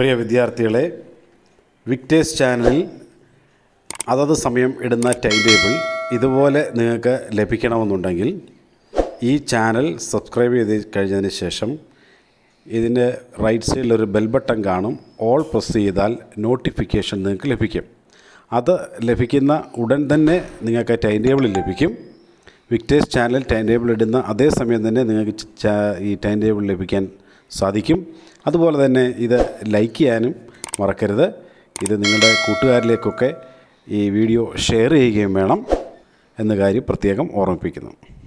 പ്രിയ വിദ്യാർത്ഥികളെ വിക്ടേഴ്സ് ചാനലിൽ അതത് സമയം ഇടുന്ന ടൈം ടേബിൾ ഇതുപോലെ നിങ്ങൾക്ക് ലഭിക്കണമെന്നുണ്ടെങ്കിൽ ഈ ചാനൽ സബ്സ്ക്രൈബ് ചെയ്ത് കഴിഞ്ഞതിന് ശേഷം ഇതിൻ്റെ റൈറ്റ് സൈഡിൽ ഒരു ബെൽ ബട്ടൺ കാണും ഓൾ പ്രസ് ചെയ്താൽ നോട്ടിഫിക്കേഷൻ നിങ്ങൾക്ക് ലഭിക്കും അത് ലഭിക്കുന്ന ഉടൻ തന്നെ നിങ്ങൾക്ക് ടൈം ടേബിൾ ലഭിക്കും വിക്ടേഴ്സ് ചാനൽ ടൈം ടേബിൾ ഇടുന്ന അതേ സമയം തന്നെ നിങ്ങൾക്ക് ച- ചാ- ഈ ടൈം ടേബിൾ ലഭിക്കാൻ സാധിക്കും അതുപോലെ തന്നെ ഇത് ലൈക്ക് ചെയ്യാനും മറക്കരുത് ഇത് നിങ്ങളുടെ കൂട്ടുകാരിലേക്കൊക്കെ ഈ വീഡിയോ ഷെയർ ചെയ്യുകയും വേണം എന്ന കാര്യം പ്രത്യേകം ഓർമ്മിപ്പിക്കുന്നു